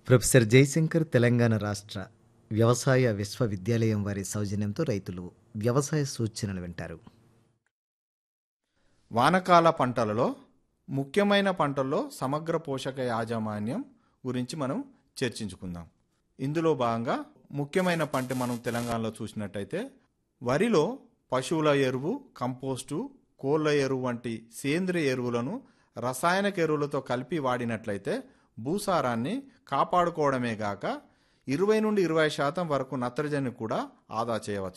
professor Jayashankar Telangana రాష్ట్ర వ్యవసాయ విశ్వవిద్యాలయం వారి సౌజన్యంతో రైతులు వ్యవసాయ సూచనలు వింటారు వానకాల పంటలలో ముఖ్యమైన పంటల్లో సమగ్ర పోషక యాజమాన్యం గురించి మనం చర్చించుకుందాం ఇందులో భాగంగా ముఖ్యమైన పంట మనం తెలంగాణలో చూసినట్టయితే వరిలో పశువుల ఎరువు కంపోస్టు కోళ్ళ ఎరువు వంటి సేంద్రియ ఎరువులను రసాయనిక ఎరువులతో కలిపి వాడినట్లయితే భూసారాన్ని కాపాడుకోవడమే గాక ఇరవై నుండి ఇరవై శాతం వరకు నత్రజని కూడా ఆదా చేయవచ్చు